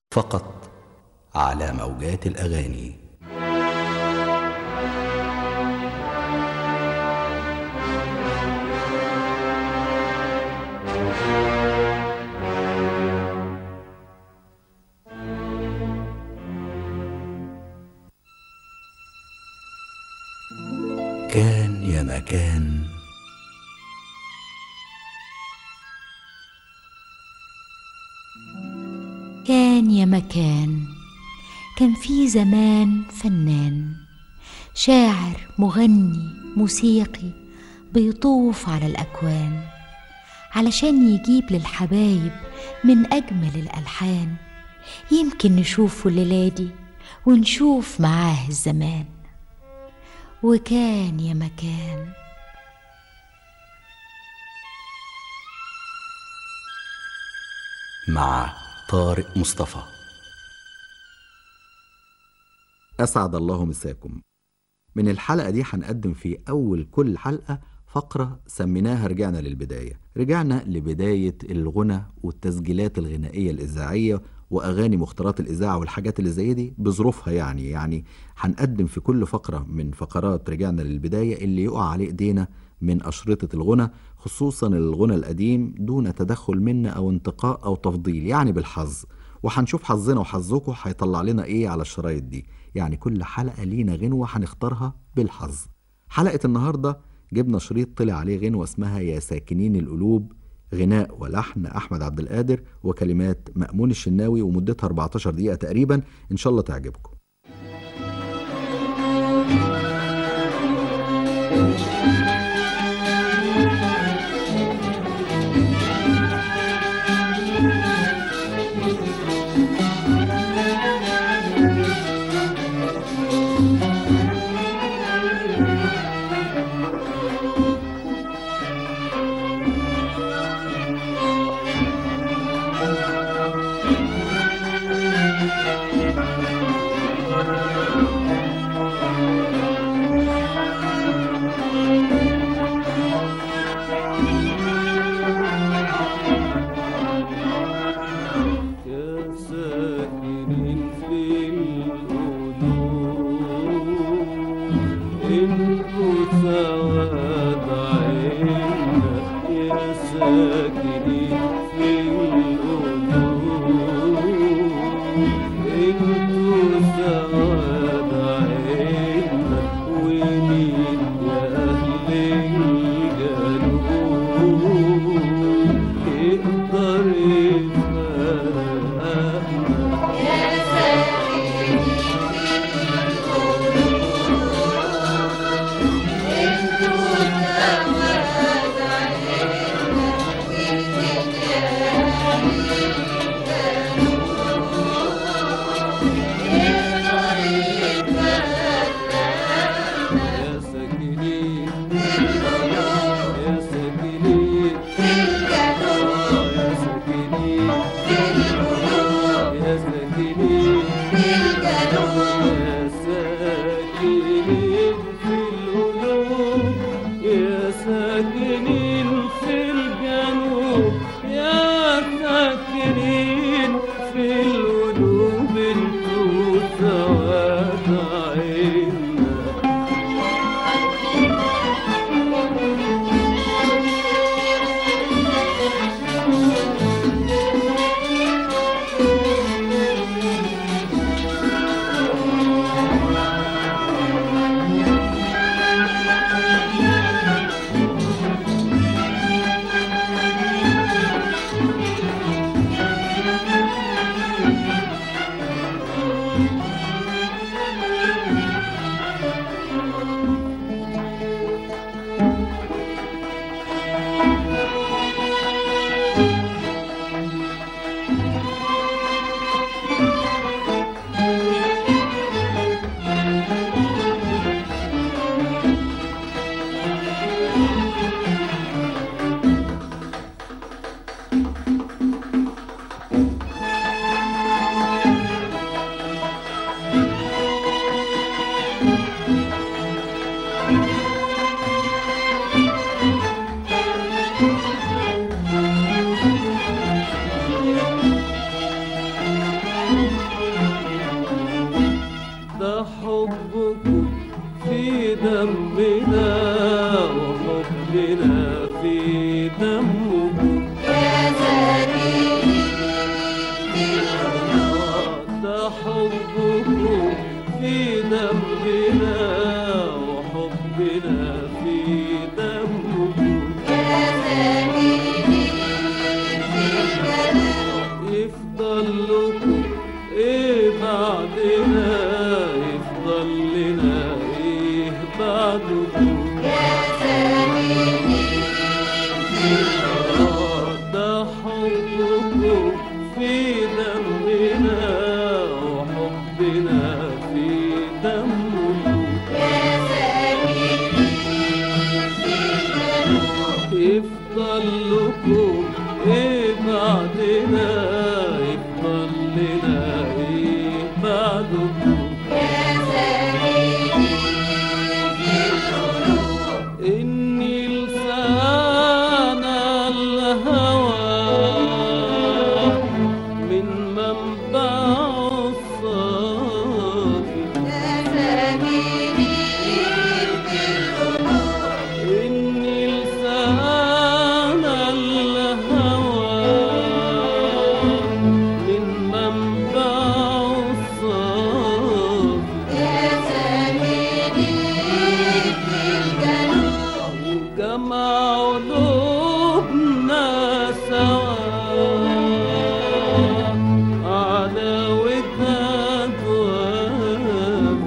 فقط على موجات الاغاني كان يا مكان كان يا مكان كان في زمان فنان شاعر مغني موسيقي بيطوف على الأكوان علشان يجيب للحبايب من أجمل الألحان يمكن نشوفه الليلة دي ونشوف معاه الزمان وكان يا مكان مع طارق مصطفى أسعد الله مساكم من الحلقة دي هنقدم في أول كل حلقة فقرة سميناها رجعنا للبداية رجعنا لبداية الغنى والتسجيلات الغنائية الإذاعية وأغاني مختارات الإذاعة والحاجات اللي زي دي بظروفها يعني يعني هنقدم في كل فقرة من فقرات رجعنا للبداية اللي يقع عليه إيدينا من أشرطة الغنى خصوصا الغنى القديم دون تدخل منا أو انتقاء أو تفضيل يعني بالحظ وهنشوف حظنا وحظكم هيطلع لنا إيه على الشرايط دي يعني كل حلقة لينا غنوة هنختارها بالحظ حلقة النهاردة جبنا شريط طلع عليه غنوة اسمها يا ساكنين القلوب غناء ولحن أحمد عبد القادر وكلمات مأمون الشناوي ومدتها 14 دقيقة تقريبا إن شاء الله تعجبكم يا ده حبكم في دمنا وحبنا في دمكم ده حبكم في دمنا وحبنا في دمكم يفضل لكم ايه بعدنا يفضل لنا ايه بعدكم آه، ده حبكم في دمنا وحبنا في دمكم يفضل لكم ايه بعدنا يفضل لنا ايه بعدكم إني لسان الهوى من منبع الصافي إني لسان الهوى من منبع الصافي وجمع قلوبنا سوا على وداد وابو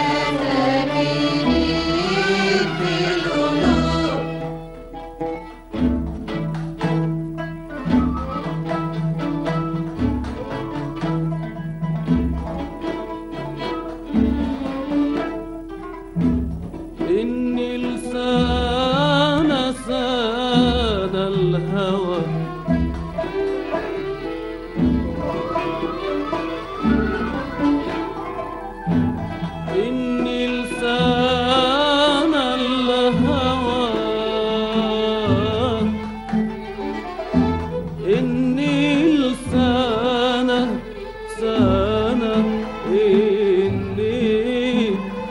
إني لسان سان الهوى إني لسان الهوى إني لسانه سانه إني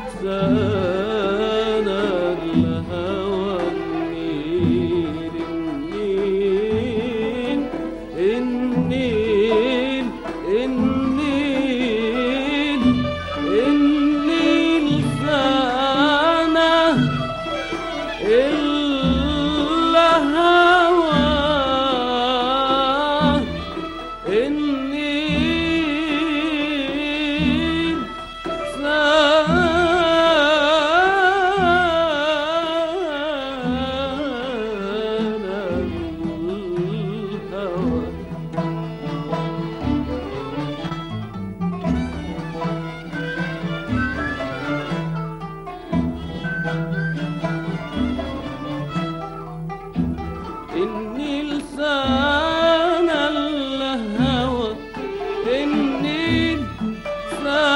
سانه الهوى النيل النيل النيل النيل لسانه الهوى النيل سان الهوى إني لسان الهوى إني لسان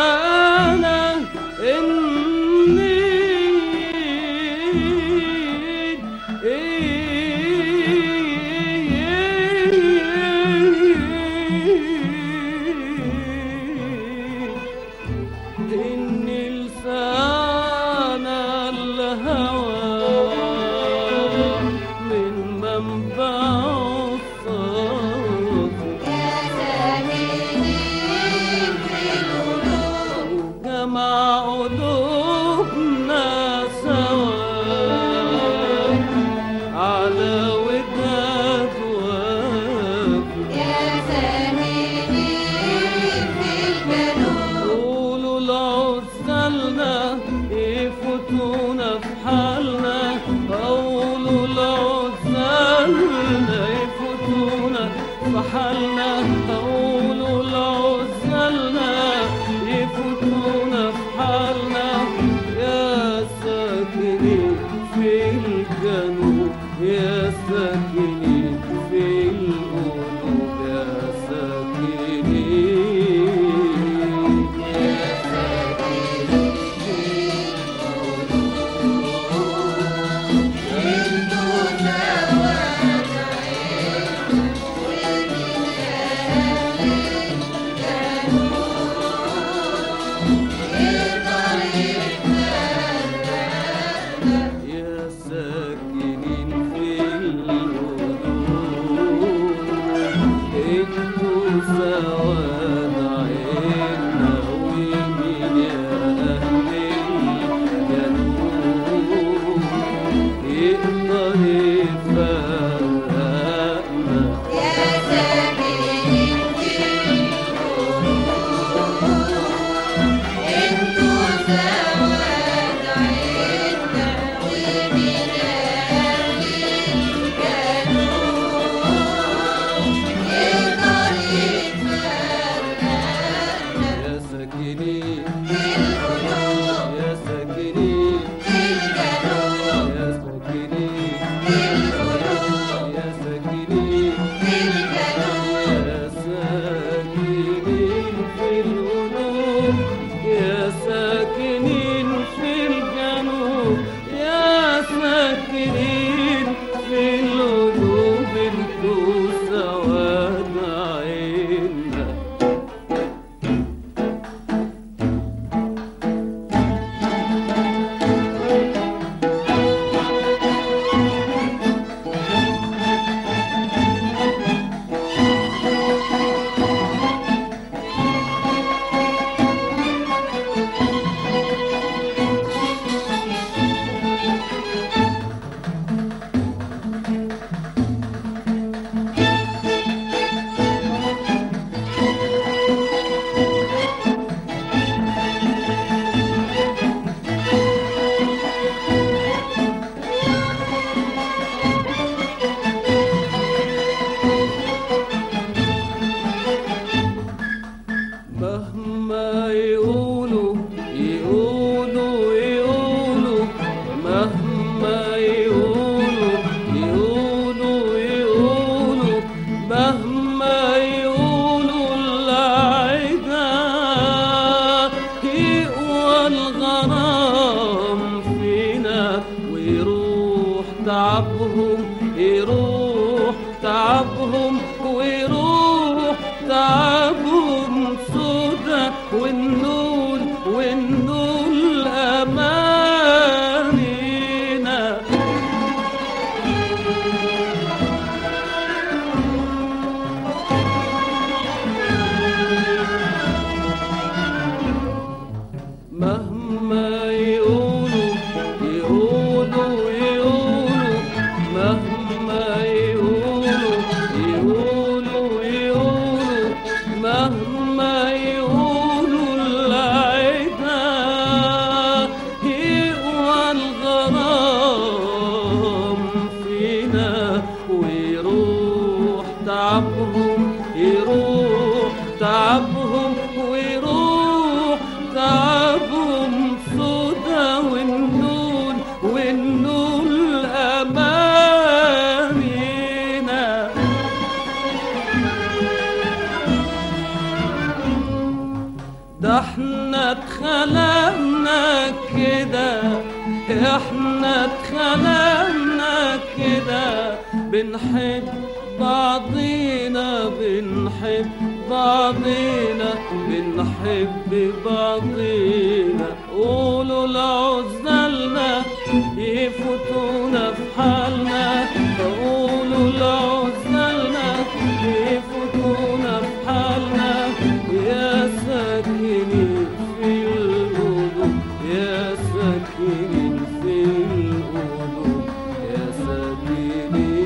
سواد عيننا ومين يا أهل الجنوب يقدر يفرقنا يا ساكنين يا ساكنين يا ساكنين يا ساكنين يا ساكنين في القلوب يا ساكنين في الجنوب يا ساكنين في القلوب انتوا سواد عيننا مهما يقولوا يقولوا يقولوا مهما يقولوا يقولوا يقولوا مهما يقولوا العدا يقوى الغرام فينا ويروح تعبهم يروح تعبهم ويروح تعبهم سودا والنول والنول أمانينا مهما يقولوا يقولوا يقولوا مهما يقولوا يقولوا يقولوا مهما يقولوا العدا يقوى الغرام فينا ويروح تعبهم يروح تعبهم ويروح تعبهم سودا والنون والنون أمانينا ده احنا اتخلقنا كده احنا اتخلقنا كده بنحب بعضينا بنحب بعضينا بنحب بعضينا قولوا لعزلنا يفوتونا في حالنا قولوا لعزلنا يفوتونا في حالنا يا ساكنين في القلوب يا ساكنين في القلوب يا ساكنين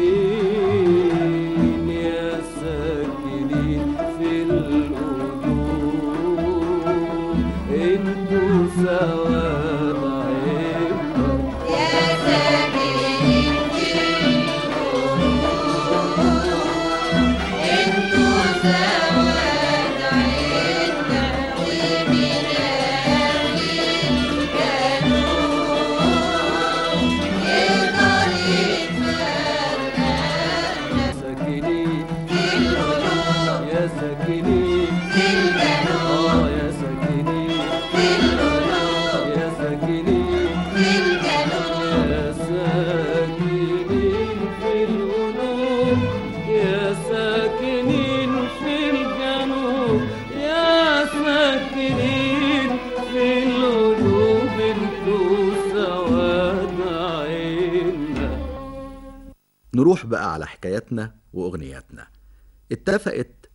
يا ساكنين في القلوب انتوا سواد عبر ساكنين يا ساكنين آه يا ساكنين يا ساكنين يا ساكنين في القلوب يا ساكنين في الجنوب يا ساكنين في القلوب انتوا سواد عيننا نروح بقى على حكاياتنا وأغنياتنا اتفقت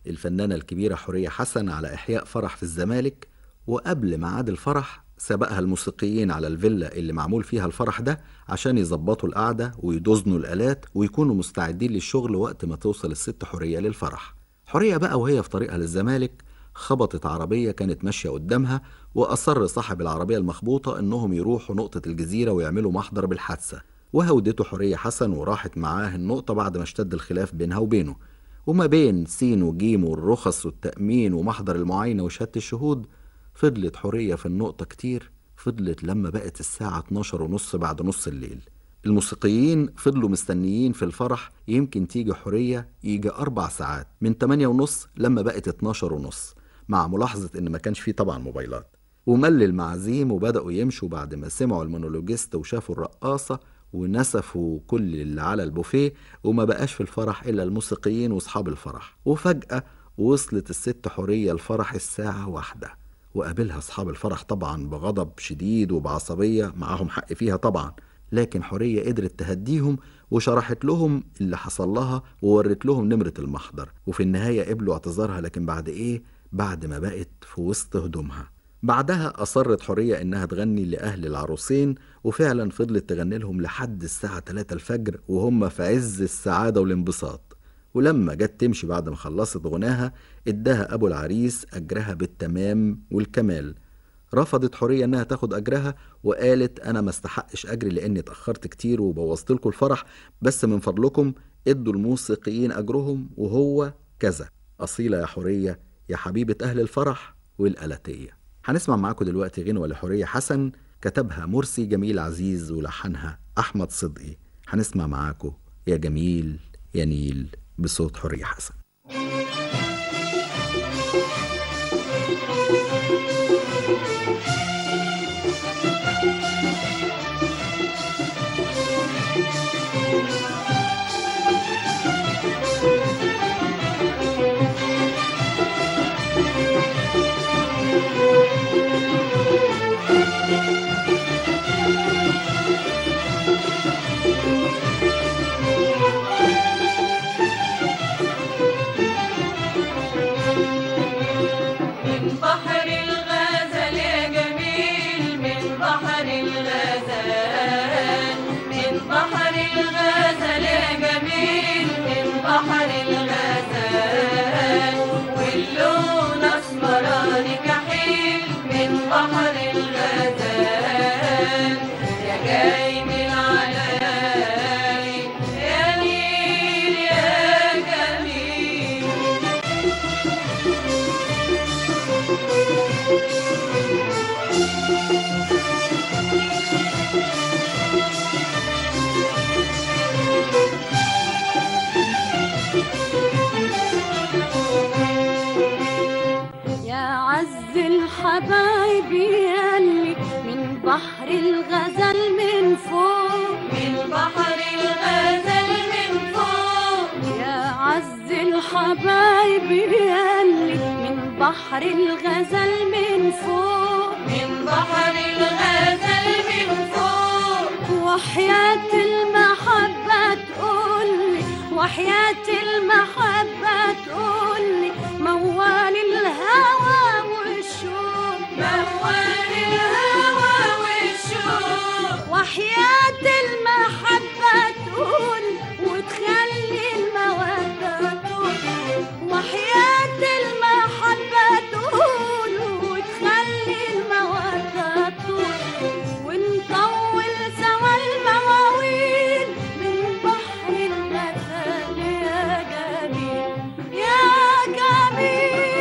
الفنانة الكبيرة حورية حسن على إحياء فرح في الزمالك وقبل ميعاد الفرح سبقها الموسيقيين على الفيلا اللي معمول فيها الفرح ده عشان يظبطوا القعدة ويدوزنوا الآلات ويكونوا مستعدين للشغل وقت ما توصل الست حورية للفرح حورية بقى وهي في طريقها للزمالك خبطت عربية كانت ماشية قدامها وأصر صاحب العربية المخبوطة إنهم يروحوا نقطة الجزيرة ويعملوا محضر بالحادثة وهودته حورية حسن وراحت معاه النقطة بعد ما اشتد الخلاف بينها وبينه وما بين سين وجيم والرخص والتأمين ومحضر المعاينة وشهادة الشهود فضلت حورية في النقطة كتير فضلت لما بقت الساعة 12 ونص بعد نص الليل الموسيقيين فضلوا مستنيين في الفرح يمكن تيجي حورية يجي أربع ساعات من 8 ونص لما بقت 12 ونص مع ملاحظة إن ما كانش فيه طبعا موبايلات ومل المعازيم وبدأوا يمشوا بعد ما سمعوا المونولوجيست وشافوا الرقاصة ونسفوا كل اللي على البوفيه وما بقاش في الفرح إلا الموسيقيين وأصحاب الفرح وفجأة وصلت الست حورية الفرح الساعة واحدة وقابلها أصحاب الفرح طبعا بغضب شديد وبعصبية معاهم حق فيها طبعا لكن حورية قدرت تهديهم وشرحت لهم اللي حصل لها وورت لهم نمرة المحضر وفي النهاية قبلوا اعتذارها لكن بعد إيه؟ بعد ما بقت في وسط هدومها بعدها أصرت حورية إنها تغني لأهل العروسين وفعلا فضلت تغني لهم لحد الساعة 3 الفجر وهم في عز السعادة والانبساط ولما جت تمشي بعد ما خلصت غناها اداها أبو العريس أجرها بالتمام والكمال رفضت حورية إنها تاخد أجرها وقالت أنا ما استحقش أجري لأني اتأخرت كتير وبوظت لكم الفرح بس من فضلكم ادوا الموسيقيين أجرهم وهو كذا أصيلة يا حورية يا حبيبة أهل الفرح والآلاتية هنسمع معاكم دلوقتي غنوة لحورية حسن كتبها مرسي جميل عزيز ولحنها أحمد صدقي هنسمع معاكم يا جميل يا نيل بصوت حورية حسن من بحر الغزل يا جميل من بحر الغزل من بحر الغزل يا جميل من بحر الغزل واللون اسمراني كحيل من بحر الغزل يا جاي من علالي يا نيل يا جميل يا عز الحبايب ياللي من بحر الغزل من فوق من بحر الغزل من فوق يا عز الحبايب ياللي من بحر الغزل من فوق من بحر الغزل من فوق وحياة المحبة تقولي وحياة المحبة تقولي موال الهوى والشوق موال الهوى والشوق وحياة المحبة تقول وتخلي المودة تقول وحياة المحبة تقول وتخلي المودة تقول ونطول سوا المواويل من بحر الغزال يا جميل يا جميل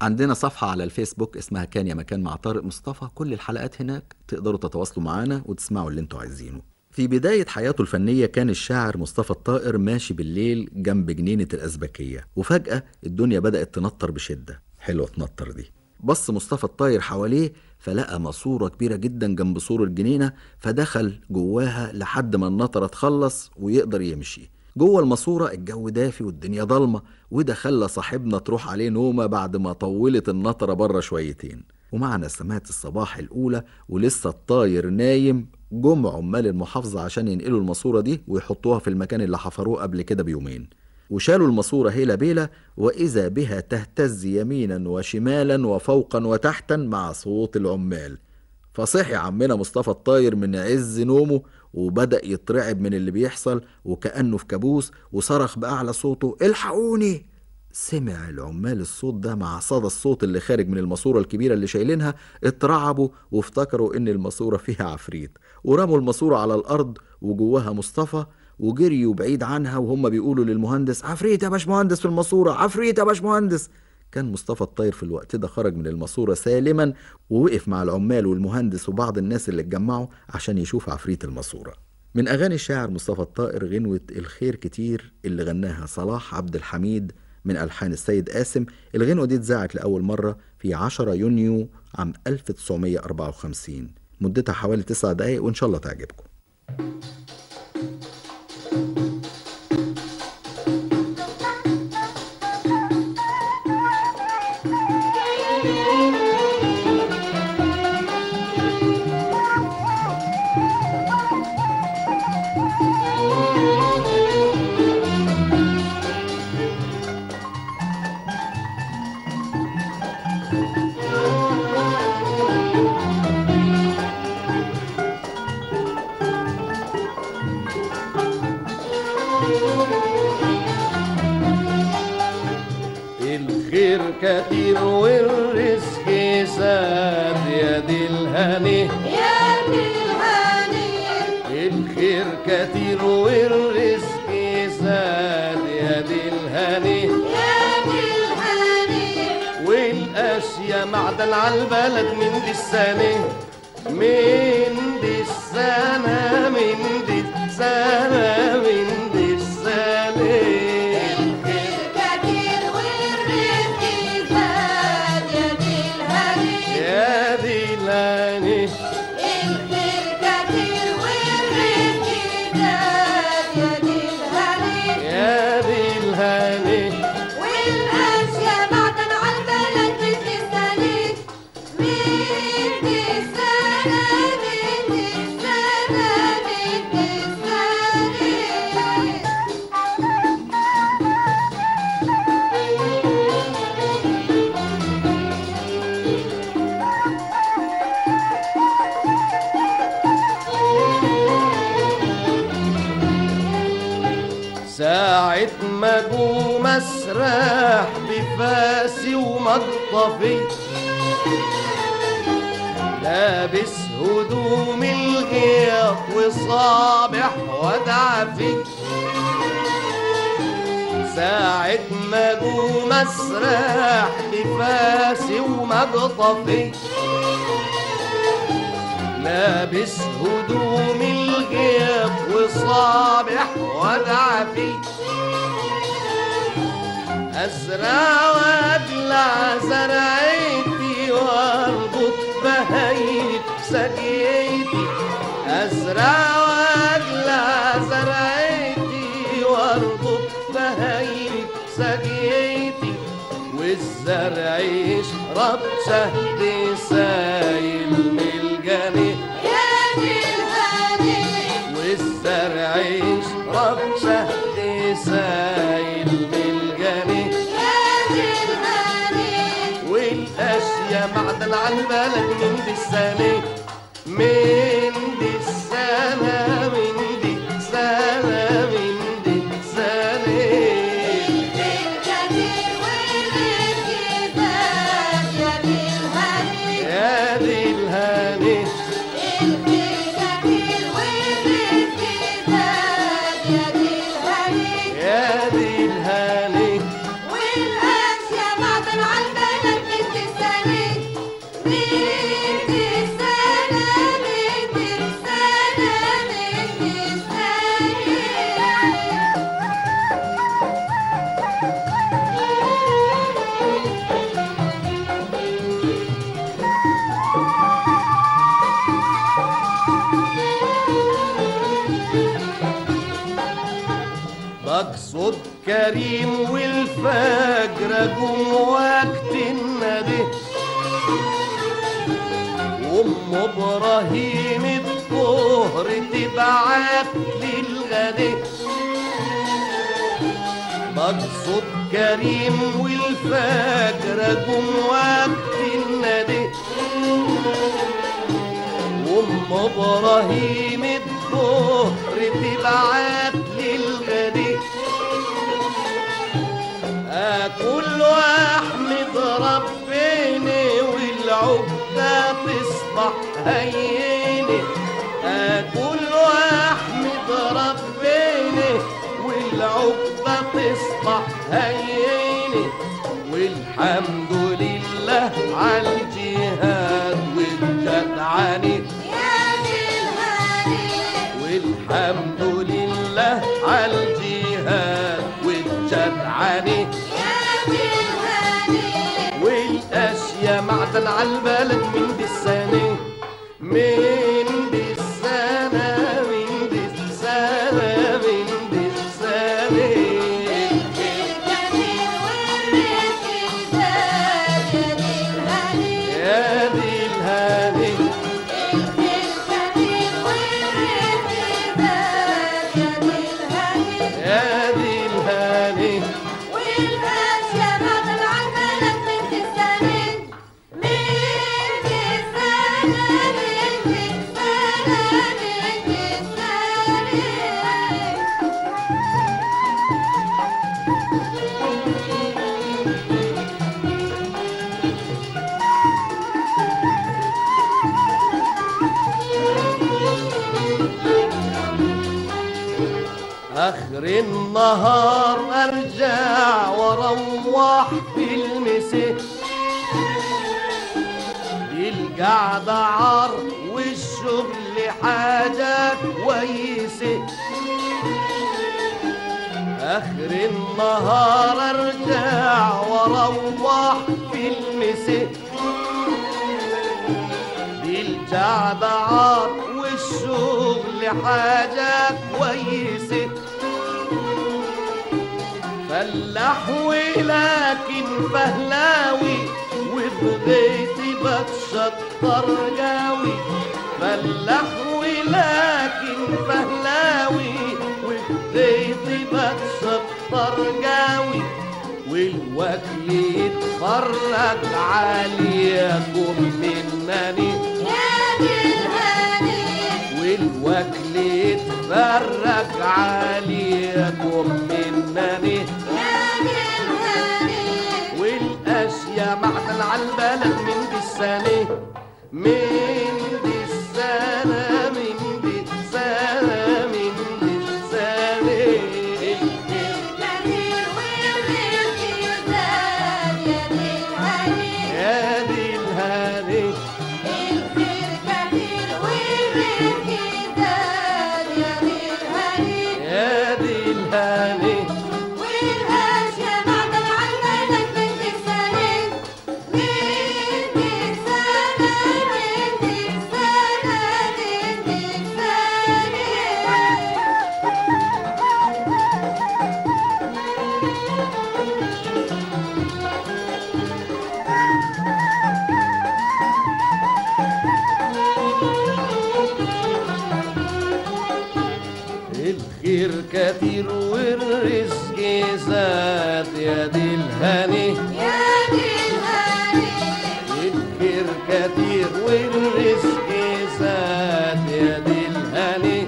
عندنا صفحة على الفيسبوك اسمها كان يا مكان مع طارق مصطفى كل الحلقات هناك تقدروا تتواصلوا معانا وتسمعوا اللي انتوا عايزينه في بداية حياته الفنية كان الشاعر مصطفى الطائر ماشي بالليل جنب جنينة الأزبكية وفجأة الدنيا بدأت تنطر بشدة حلوة تنطر دي بص مصطفى الطاير حواليه فلقى ماسورة كبيرة جدا جنب سور الجنينة فدخل جواها لحد ما النطرة تخلص ويقدر يمشي جوه الماسورة الجو دافي والدنيا ضلمة وده خلى صاحبنا تروح عليه نومة بعد ما طولت النطرة بره شويتين ومع نسمات الصباح الأولى ولسه الطاير نايم جم عمال المحافظة عشان ينقلوا الماسورة دي ويحطوها في المكان اللي حفروه قبل كده بيومين وشالوا الماسورة هيلا بيلا وإذا بها تهتز يمينا وشمالا وفوقا وتحتا مع صوت العمال فصحي عمنا مصطفى الطاير من عز نومه وبدأ يترعب من اللي بيحصل وكأنه في كابوس وصرخ بأعلى صوته الحقوني سمع العمال الصوت ده مع صدى الصوت اللي خارج من الماسورة الكبيرة اللي شايلينها اترعبوا وافتكروا ان الماسورة فيها عفريت ورموا الماسورة على الأرض وجواها مصطفى وجريوا بعيد عنها وهم بيقولوا للمهندس عفريت يا باشمهندس في الماسورة عفريت يا باشمهندس كان مصطفى الطاير في الوقت ده خرج من الماسورة سالما ووقف مع العمال والمهندس وبعض الناس اللي اتجمعوا عشان يشوف عفريت الماسورة من أغاني الشاعر مصطفى الطائر غنوة الخير كتير اللي غناها صلاح عبد الحميد من ألحان السيد قاسم الغنوة دي اتذاعت لأول مرة في 10 يونيو عام 1954 مدتها حوالي 9 دقايق وإن شاء الله تعجبكم الخير كتير والرزق زاد يا دي الهني يا دي الهاني الخير كتير والرزق زاد يا دي الهني يا دي الهاني والاشياء معدن على البلد من دي السنة من دي السنة من دي السنة من دي السنة الخير كتير والرزق زاد يا دي الهاني يا دي الهني الخير كتير والرزق زاد يا دي الهاني يا دي الهني والاشياء معدن على البلد مثل السنين مثل السنة مثل السنة مثل السنة ساعة ما جو مسرح بفاسي ومطفي لابس هدوم الغيط وصابح ودعفي ساعة ما جو مسرح بفاسي ومقطفي لابس هدوم الغيط وصابح ودعفي أزرع وأدلع زرعتي وأربط بهيت سقيتي أزرع وأدلع زرعتي وأربط بهيت سقيتي والزرع يشرب شهد سايل من الجنين يا دي الهاني والزرع يشرب شهد سايل من الجنين يا دي الهاني والاشياء معدن على البلد من دي السنة من دي السنة من دي السنة من دي السنة الخير كتير والرزق زاد يا دي الهاني يا دي الهاني الخير كتير والرزق زاد يا دي الهاني يا دي الهاني والاشياء معدن على البلد مقصود كريم والفجر جم وقت الندى وام ابراهيم الظهر تبعت للغدا مقصود كريم والفجر جم وقت الندى وام ابراهيم الظهر تبعت للغدا اكل واحمد ربنا والعقده تصبح هينه اكل واحمد ربنا والعقده تصبح هينه والحمد لله على الجهاد والجدعنه والحمد لله على الجهاد والجدعنه والاشياء معدن على البلد من دي السنه من دي السنه من دي السنه من دي السنه يا دي الهاني يا دي الهاني اخر النهار ارجع واروح في المساء القعدة عار والشغل حاجة كويسة اخر النهار ارجع واروح في المساء القعدة عار والشغل حاجة كويسة فلاح ولكن فهلاوي وبغيتي بتشطر جاوي فلاح ولكن فهلاوي وبغيتي بتشطر جاوي والوكل يتفرج عليكم منني والوكل يتفرج عليكم منني والاشياء معدن على البلد من دي السنه من دي السنه من دي السنه من دي السنه يا دي الهاني يا دي الهاني الخير كتير والرزق زاد يا دي الهاني الخير كتير والرزق زاد يا دي الهاني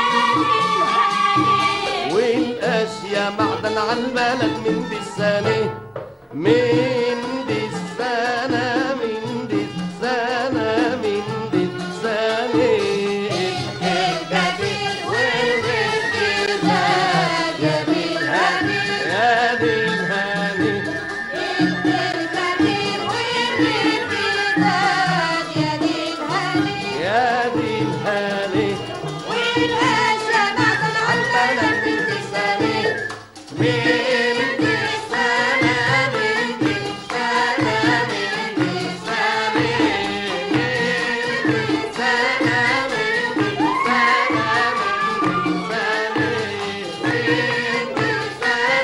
والاشياء معدن على البلد من دي السنه من دي السنه من دي السنه من دي السنه الخير كتير والرزق زاد يا دي الهاني يا دي الهاني يا دي الهاني عالبلد من دي السنه من دي السنه من دي السنه من دي السنه من دي السنه من دي السنه من دي السنه من دي السنه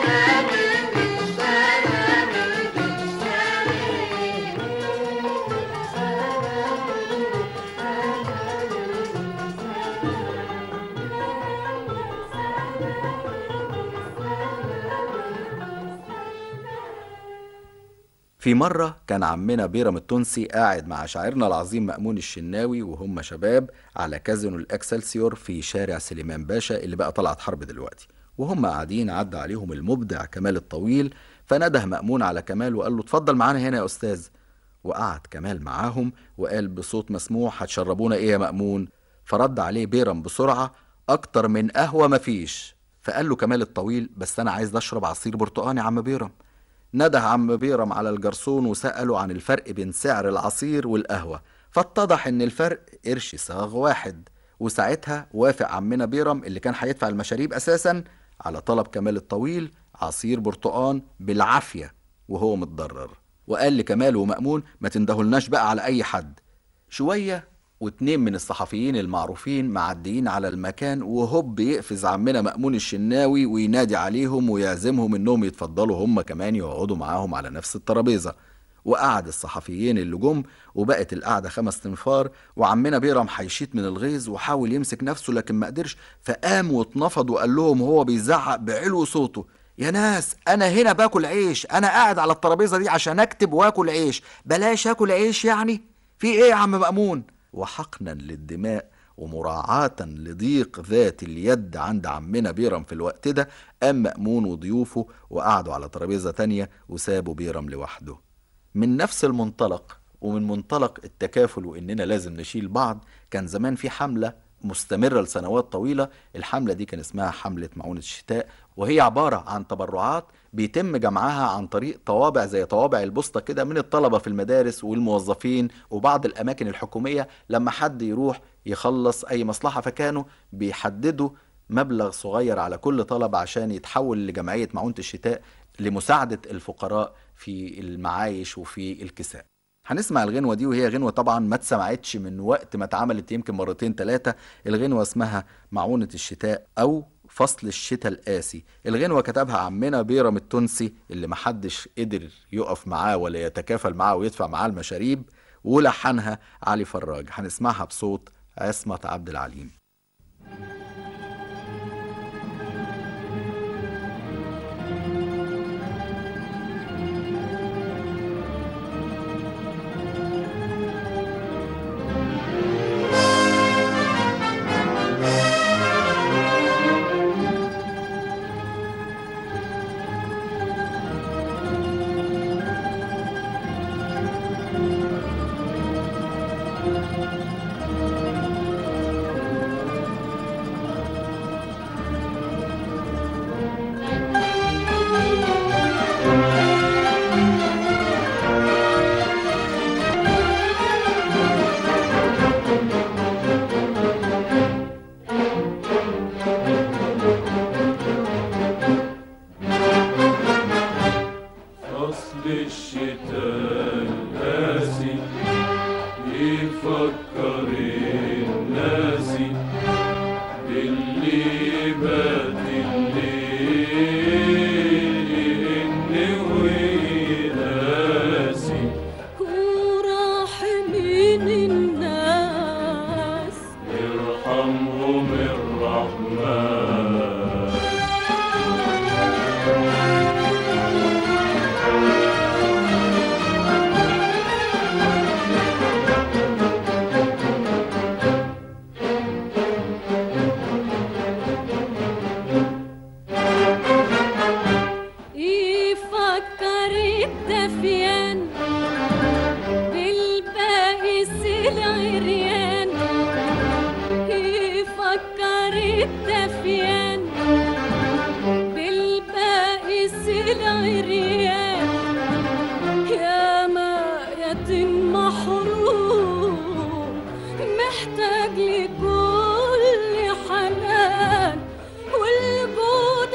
في مرة كان عمنا بيرم التونسي قاعد مع شاعرنا العظيم مأمون الشناوي وهم شباب على كازينو الأكسلسيور في شارع سليمان باشا اللي بقى طلعت حرب دلوقتي وهم قاعدين عدى عليهم المبدع كمال الطويل فنده مأمون على كمال وقال له اتفضل معانا هنا يا أستاذ وقعد كمال معاهم وقال بصوت مسموع هتشربونا ايه يا مأمون فرد عليه بيرم بسرعة أكتر من قهوة مفيش فقال له كمال الطويل بس أنا عايز أشرب عصير برتقاني يا عم بيرم نده عم بيرم على الجرسون وسأله عن الفرق بين سعر العصير والقهوة فاتضح إن الفرق قرش صاغ واحد وساعتها وافق عمنا بيرم اللي كان هيدفع المشاريب أساسا على طلب كمال الطويل عصير برتقان بالعافية وهو متضرر وقال لكمال ومأمون ما تندهولناش بقى على أي حد شوية واتنين من الصحفيين المعروفين معديين على المكان وهوب يقفز عمنا مأمون الشناوي وينادي عليهم ويعزمهم انهم يتفضلوا هم كمان يقعدوا معاهم على نفس الترابيزة وقعد الصحفيين اللي جم وبقت القعدة خمس تنفار وعمنا بيرم هيشيت من الغيظ وحاول يمسك نفسه لكن ما قدرش فقام واتنفض وقال لهم وهو بيزعق بعلو صوته يا ناس انا هنا باكل عيش انا قاعد على الترابيزة دي عشان اكتب واكل عيش بلاش اكل عيش يعني في ايه يا عم مأمون وحقنا للدماء ومراعاة لضيق ذات اليد عند عمنا بيرم في الوقت ده قام مأمون وضيوفه وقعدوا على ترابيزة تانية وسابوا بيرم لوحده من نفس المنطلق ومن منطلق التكافل وإننا لازم نشيل بعض كان زمان في حملة مستمرة لسنوات طويلة الحملة دي كان اسمها حملة معونة الشتاء وهي عبارة عن تبرعات بيتم جمعها عن طريق طوابع زي طوابع البوسطة كده من الطلبة في المدارس والموظفين وبعض الأماكن الحكومية لما حد يروح يخلص أي مصلحة فكانوا بيحددوا مبلغ صغير على كل طلب عشان يتحول لجمعية معونة الشتاء لمساعدة الفقراء في المعايش وفي الكساء هنسمع الغنوة دي وهي غنوة طبعا ما اتسمعتش من وقت ما اتعملت يمكن مرتين ثلاثة الغنوة اسمها معونة الشتاء أو فصل الشتاء القاسي الغنوة كتبها عمنا بيرم التونسي اللي محدش قدر يقف معاه ولا يتكافل معاه ويدفع معاه المشاريب ولحنها علي فراج هنسمعها بصوت عصمت عبد العليم فصل الشتاء القاسي يفكر الناس باللي بات الليل إنه يقاسي وراح من الناس يرحمهم الرحمن يفكر الدفيان بالبائس العريان يفكر الدفيان بالبائس العريان يا ما يتم محروم محتاج لكل حنان والجود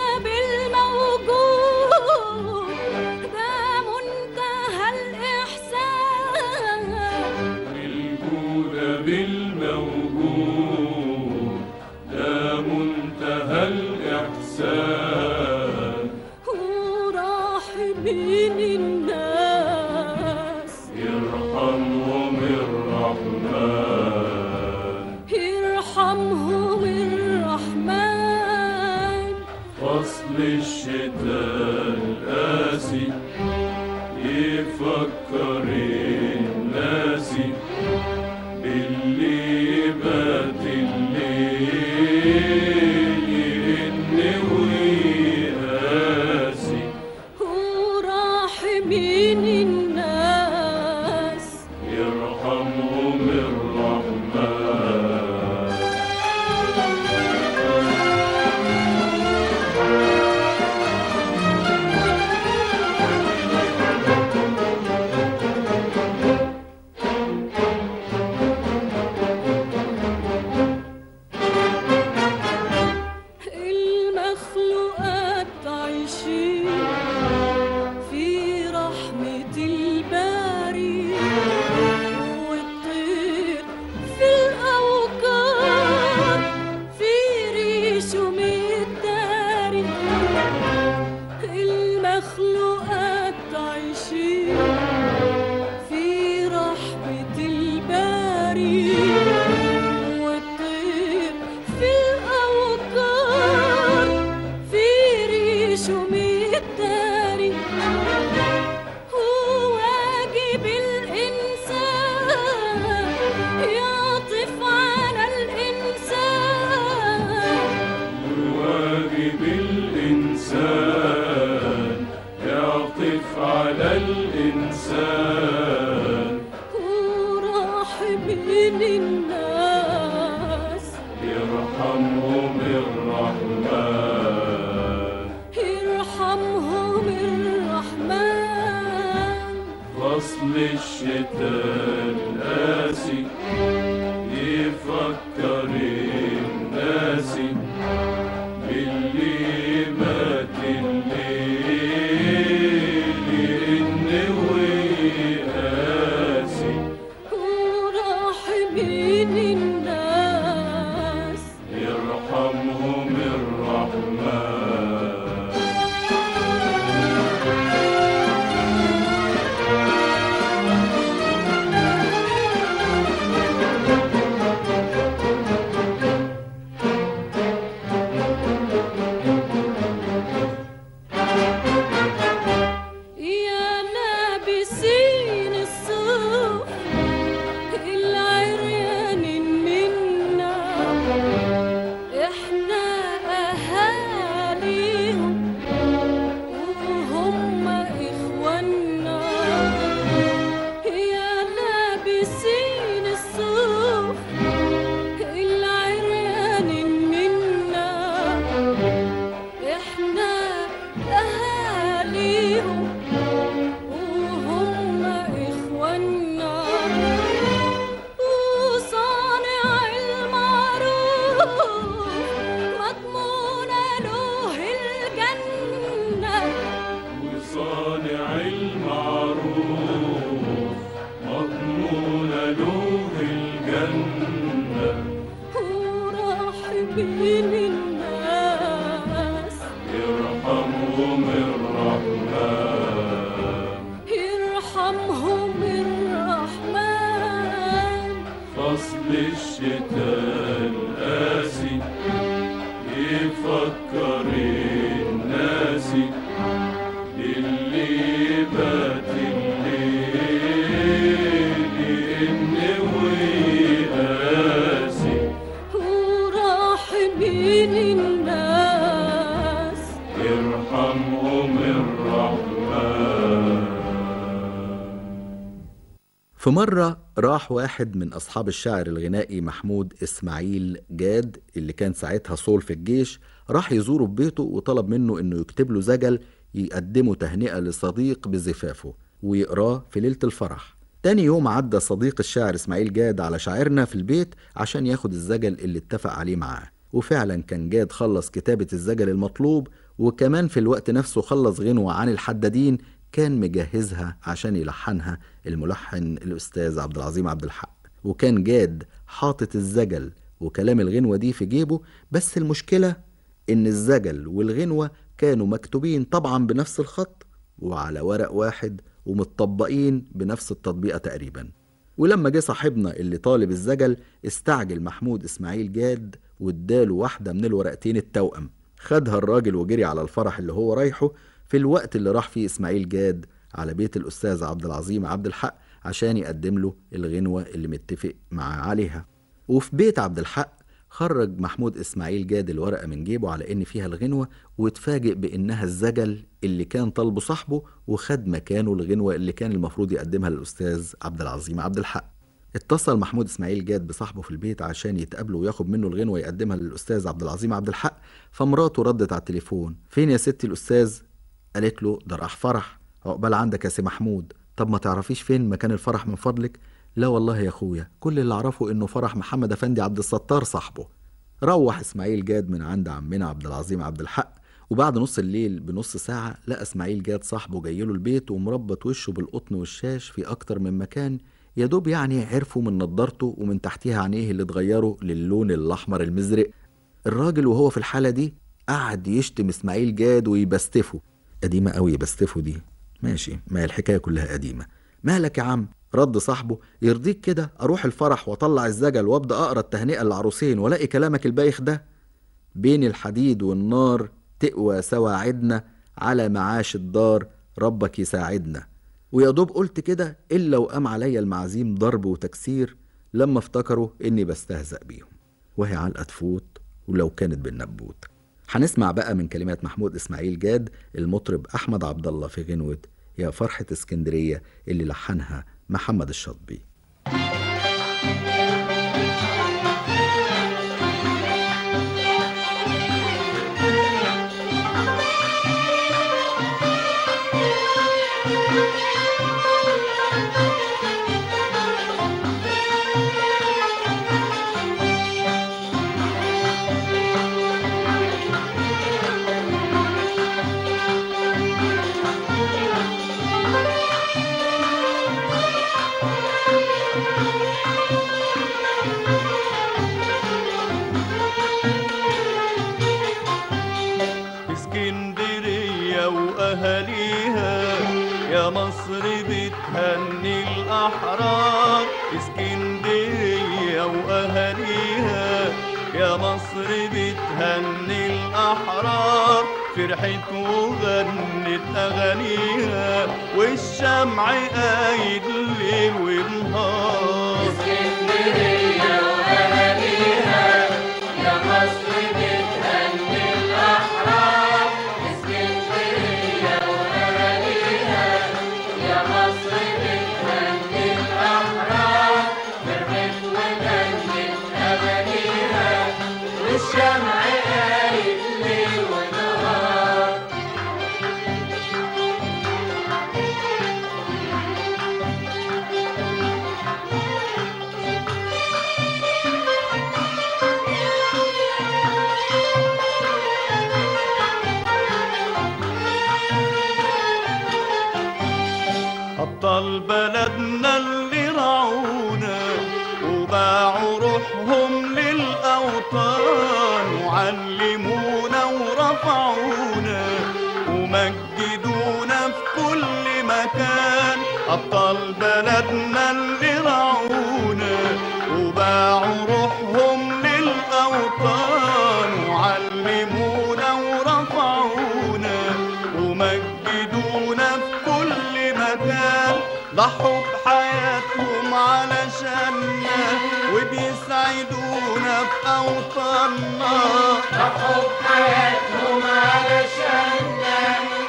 بالموجود ده منتهى الإحسان الجود بالموجود ده منتهى الإحسان وراح من الناس يرحمهم الرحمن يرحمهم الرحمن فصل الشتاء القاسي يفكر الناس باللي بات الليل ينوي قاسي وراح من الناس يرحمهم الرحمن المخلوقات عايشين في رحمة الباري والطير في الأوقات في ريشه متداري المخلوقات عايشين في رحمة الباري والطير في الأوقات في ريشه متداري هو واجب الإنسان يعطف على الإنسان واجب الإنسان يعطف على الإنسان وراح من الناس يرحمهم الرحمن يرحمهم الرحمن فصل الشتاء القاسي يفكر الناس باللي مات الليل ينوي قاسي وراح من الناس يرحمهم الرحمن يا لابسين الصوف العريان منا احنا اهاليهم وهم اخوانا يا لابسين الصوف العريان منا احنا اهاليهم وهم اخوانا وصانع المعروف مضمون له الجنه وصانع المعروف مضمون له الجنة وراح من الناس يرحمهم الرحمن يرحمهم الرحمن فصل الشتاء القاسي يفكر الناس اللي بات الليل ينوي قاسي وراح من الناس يرحمهم الرحمن في مرة راح واحد من أصحاب الشاعر الغنائي محمود إسماعيل جاد اللي كان ساعتها صول في الجيش راح يزوره في بيته وطلب منه إنه يكتب له زجل يقدمه تهنئة لصديق بزفافه ويقراه في ليلة الفرح تاني يوم عدى صديق الشاعر إسماعيل جاد على شاعرنا في البيت عشان ياخد الزجل اللي اتفق عليه معاه وفعلا كان جاد خلص كتابة الزجل المطلوب وكمان في الوقت نفسه خلص غنوة عن الحدادين كان مجهزها عشان يلحنها الملحن الأستاذ عبد العظيم عبد الحق وكان جاد حاطط الزجل وكلام الغنوة دي في جيبه بس المشكلة إن الزجل والغنوة كانوا مكتوبين طبعا بنفس الخط وعلى ورق واحد ومتطبقين بنفس التطبيقة تقريبا ولما جه صاحبنا اللي طالب الزجل استعجل محمود إسماعيل جاد واداله واحدة من الورقتين التوأم خدها الراجل وجري على الفرح اللي هو رايحه في الوقت اللي راح فيه إسماعيل جاد على بيت الأستاذ عبد العظيم عبد الحق عشان يقدم له الغنوة اللي متفق معاه عليها وفي بيت عبد الحق خرج محمود إسماعيل جاد الورقة من جيبه على إن فيها الغنوة واتفاجئ بإنها الزجل اللي كان طالبه صاحبه وخد مكانه الغنوة اللي كان المفروض يقدمها للأستاذ عبد العظيم عبد الحق اتصل محمود اسماعيل جاد بصاحبه في البيت عشان يتقابلوا وياخد منه الغنوه يقدمها للاستاذ عبد العظيم عبد الحق فمراته ردت على التليفون فين يا ستي الاستاذ قالت له ده راح فرح عقبال عندك يا سي محمود طب ما تعرفيش فين مكان الفرح من فضلك لا والله يا اخويا كل اللي اعرفه انه فرح محمد افندي عبد الستار صاحبه روح اسماعيل جاد من عند عمنا عبد العظيم عبد الحق وبعد نص الليل بنص ساعة لقى اسماعيل جاد صاحبه جايله البيت ومربط وشه بالقطن والشاش في أكتر من مكان يا دوب يعني عرفوا من نضارته ومن تحتها عينيه اللي اتغيروا للون الأحمر المزرق الراجل وهو في الحالة دي قعد يشتم اسماعيل جاد ويبستفه قديمة قوي يبستفه دي ماشي ما هي الحكاية كلها قديمة مالك يا عم رد صاحبه يرضيك كده اروح الفرح واطلع الزجل وابدا اقرا التهنئه للعروسين والاقي كلامك البايخ ده بين الحديد والنار تقوى سواعدنا على معاش الدار ربك يساعدنا ويا دوب قلت كده الا وقام عليا المعازيم ضرب وتكسير لما افتكروا اني بستهزأ بيهم وهي علقه تفوت ولو كانت بالنبوت هنسمع بقى من كلمات محمود اسماعيل جاد المطرب احمد عبد الله في غنوه يا فرحه اسكندريه اللي لحنها محمد الشاطبي اسكندرية وأهاليها يا مصر بتهني الأحرار اسكندرية وأهاليها يا مصر بتهني الأحرار فرحت وغنت أغانيها والشمع قايد ليل ونهار اسكندرية وأهاليها يا مصر بتهني الأحرار اسكندرية وأهاليها يا مصر بتهني الأحرار فرحت وغنت أغانيها والشمع قايد ليل ونهار أبطال بلدنا اللي رعونا وباعوا روحهم للأوطان وعلمونا ورفعونا ومجدونا في كل مكان أبطال بلدنا اللي رعونا وباعوا روحهم للأوطان وعلمونا ورفعونا ومجدونا في كل مكان ضحوا بحياتهم علشاننا وبيسعدونا في أوطاننا ضحوا بحياتهم علشاننا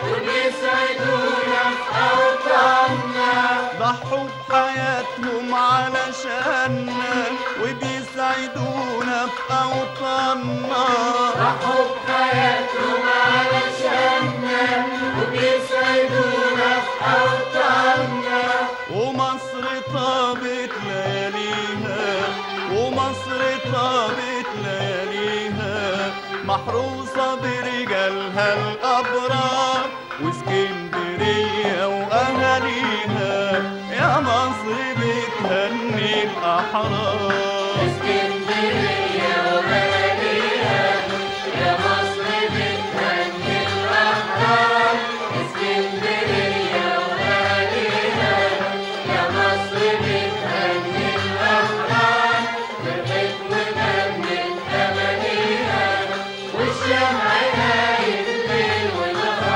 وبيسعدونا في أوطاننا ضحوا بحياتهم علشاننا وبيسعدونا في أوطاننا ضحوا بحياتهم علشاننا وبيسعدونا في أوطاننا ومصر طابت لياليها ومصر طابت لياليها محروسة برجالها الأبرار واسكندرية وأهاليها يا مصر بتهني الأحرار اسكندرية وأهاليها يا مصر بتهني الأحرار اسكندرية وأهاليها يا مصر بتهني الأحرار فرحت وغنت أغانيها والشمع قايد ليل ونهار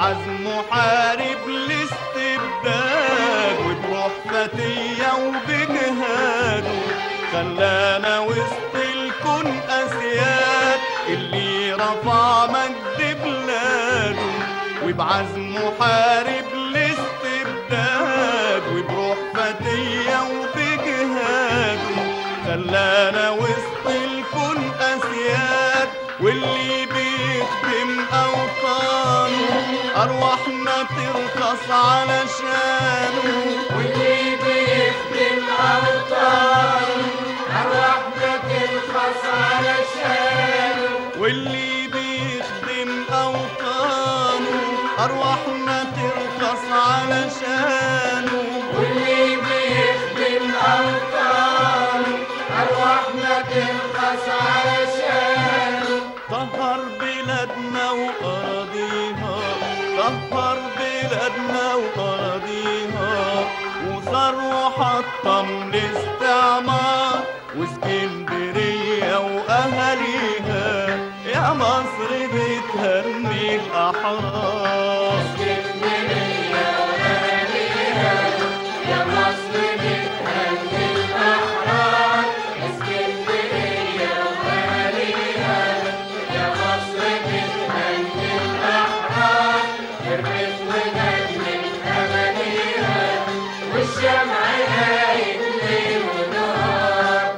وبعزم حارب الاستبداد وبروح فتية وبجهاده خلانا وسط الكون أسياد اللي رفع مجد بلاده وبعزم حارب الاستبداد وبروح فتية وبجهاده خلانا وسط الكون أسياد واللي بيخدم أوطانه أرواحنا ترخص علشانه واللي بيخدم أوطانه أرواحنا ترخص علشانه واللي بيخدم أوطانه أرواحنا ترخص علشانه واللي بيخدم أوطانه أرواحنا ترخص علشانه طهر بلادنا وأراضيها طهر بلادنا وأراضيها وزار وحطم الاستعمار واسكندرية وأهاليها يا مصر بتهني الأحرار اسكندرية وأهاليها يا مصر بتهني الأحرار اسكندرية وأهاليها يا مصر بتهني الأحرار اربط ونجم أمانيها والشمع هايل ليل ونهار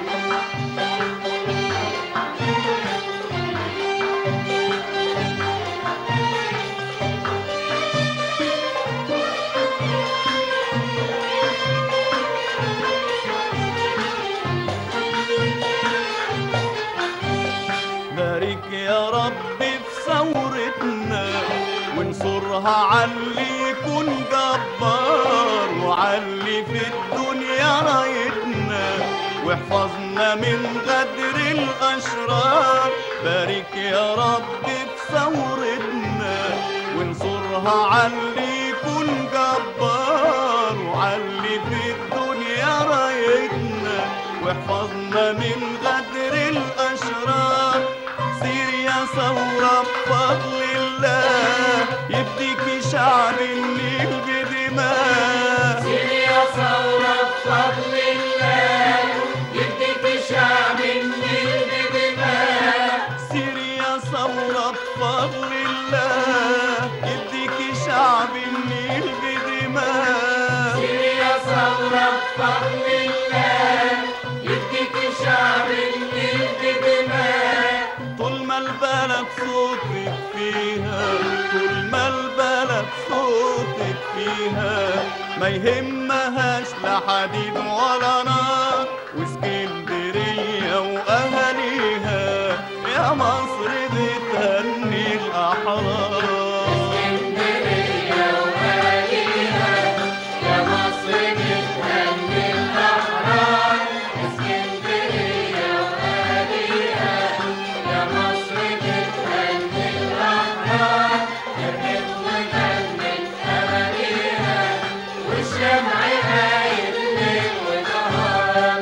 بارك يا رب في ثورتنا وانصرها علي يكون جبار وعلي في الدنيا رايتنا واحفظنا من غدر الأشرار بارك يا رب في ثورتنا وانصرها علي يكون جبار وعلي في الدنيا رايتنا واحفظنا من غدر الأشرار سير يا ثورة بفضل الله يبديك شعب النيل بدماء سير يا ثورة بفضل الله يديك شعب النيل بدماء سير يا ثورة بفضل الله يديك شعب النيل بدماء سير يا ثورة بفضل الله يديك شعب النيل بدماء طول ما البلد صوتك فيها طول ما البلد صوتك فيها ما يهمهاش لا حديد ولا نار واسكندرية وأهاليها يا مصر بتهني الأحرار اسكندرية وأهاليها يا مصر بتهني الأحرار اسكندرية وأهاليها يا مصر بتهني الأحرار اربط وجنن أمانيها والشمع هايل ليل ونهار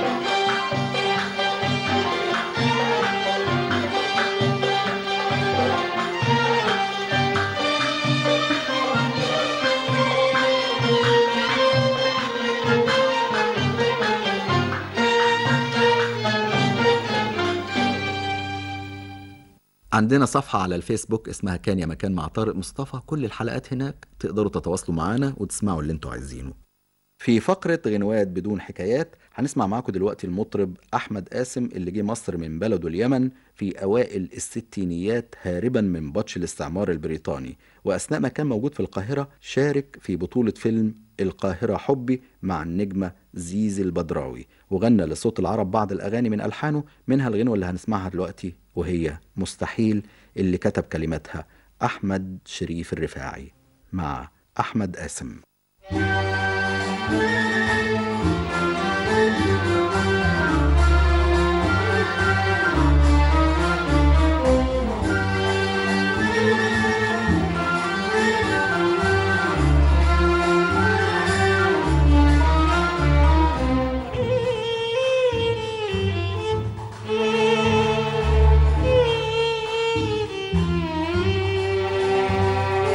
عندنا صفحة على الفيسبوك اسمها كان يا مكان مع طارق مصطفى كل الحلقات هناك تقدروا تتواصلوا معانا وتسمعوا اللي انتوا عايزينه في فقرة غنوات بدون حكايات هنسمع معاكم دلوقتي المطرب أحمد قاسم اللي جه مصر من بلده اليمن في أوائل الستينيات هاربا من بطش الاستعمار البريطاني وأثناء ما كان موجود في القاهرة شارك في بطولة فيلم القاهرة حبي مع النجمة زيزي البدراوي وغنى لصوت العرب بعض الأغاني من ألحانه منها الغنوة اللي هنسمعها دلوقتي وهي مستحيل اللي كتب كلماتها أحمد شريف الرفاعي مع أحمد قاسم Thank you.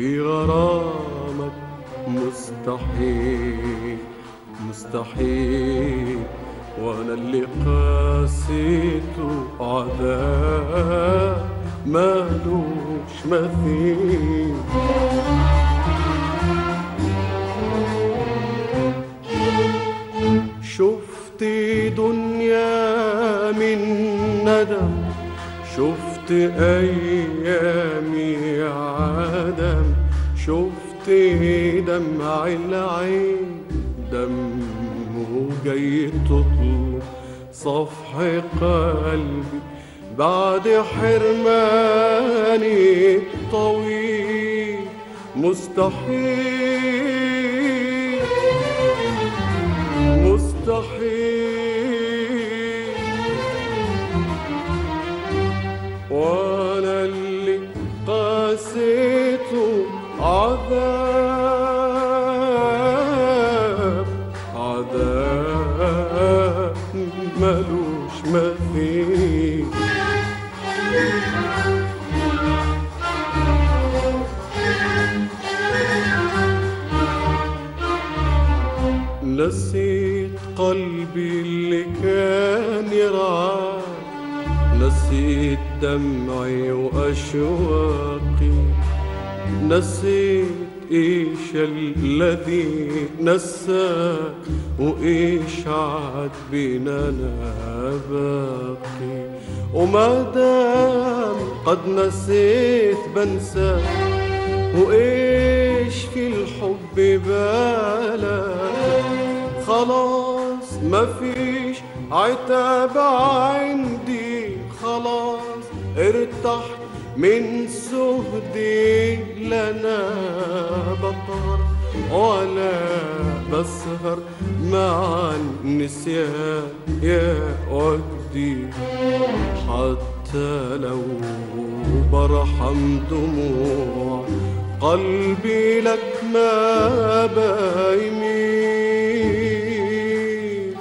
في غرامك مستحيل مستحيل وانا اللي قاسيته عذاب مالوش مثيل شفت دنيا من ندم شفت ايامي عدم شفت دمع العين دمه جاي تطلب صفح قلبي بعد حرماني طويل مستحيل مستحيل وانا اللي قاسيته عذاب عذاب ملوش مثيل نسيت قلبي اللي كان يرعى نسيت دمعي وأشواقي نسيت إيش الذي نساك وإيش عاد بيننا باقي وما دام قد نسيت بنساك وإيش في الحب بالك خلاص ما فيش عتاب عندي خلاص ارتحت من سهدي لنا بطر ولا بسهر مع النسيان يا وجدي حتى لو برحم دموع قلبي لك ما بايمين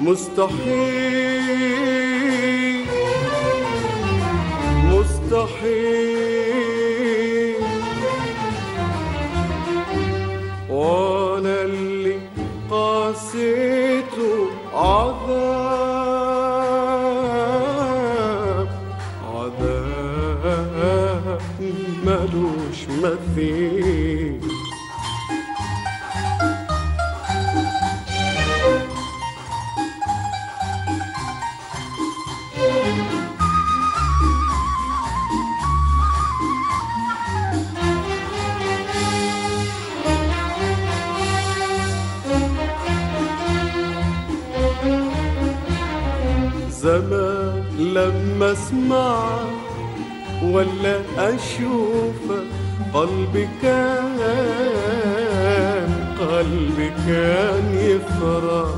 مستحيل مستحيل وانا اللي قاسيته عذاب عذاب ملوش مثيل زمان لما اسمع ولا اشوفك قلبي كان قلبي كان يفرح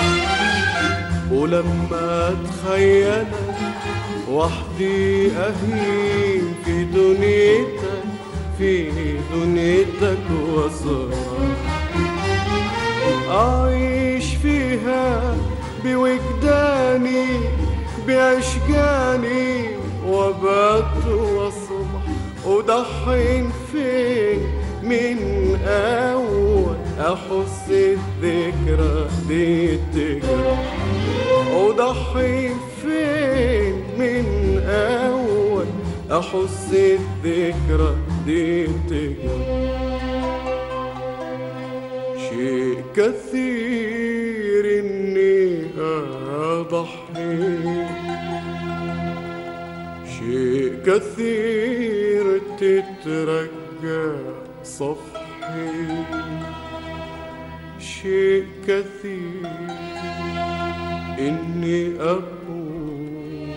ولما اتخيلك وحدي اهين في دنيتك في دنيتك وصرح أعيش فيها بوجداني بأشجاني وبات والصبح وضحين فين من أول أحس الذكرى دي تجرح وضحين فين من أول أحس الذكرى دي تجرح شيء كثير إني أضحي شيء كثير تترجى صفحي شيء كثير إني أقول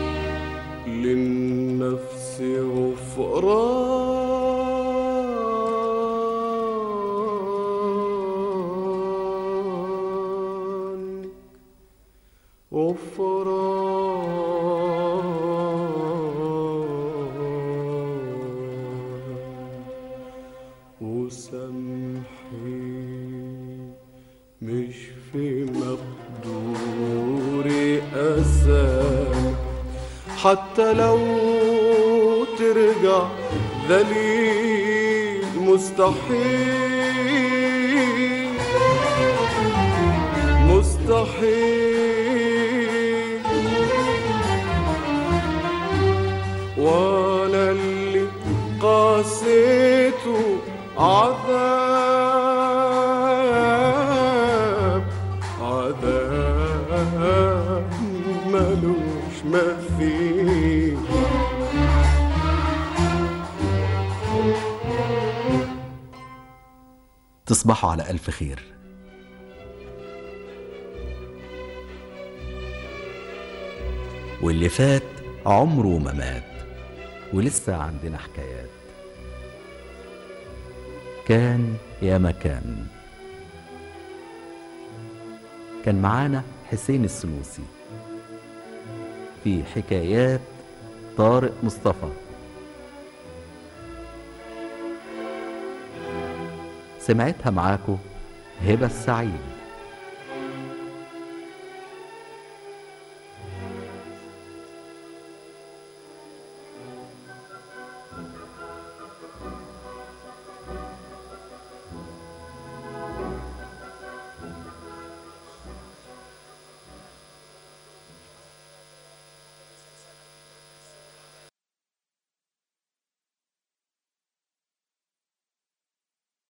للنفس غفران غفران وسامحي مش في مقدوري أسامح حتى لو ترجع ذليل مستحيل مستحيل وانا اللي قاسيته عذاب عذاب ملوش مثيل تصبحوا على ألف خير واللي فات عمره ما مات ولسه عندنا حكايات كان يا مكان كان معانا حسين السنوسي في حكايات طارق مصطفى سمعتها معاكو هبة السعيد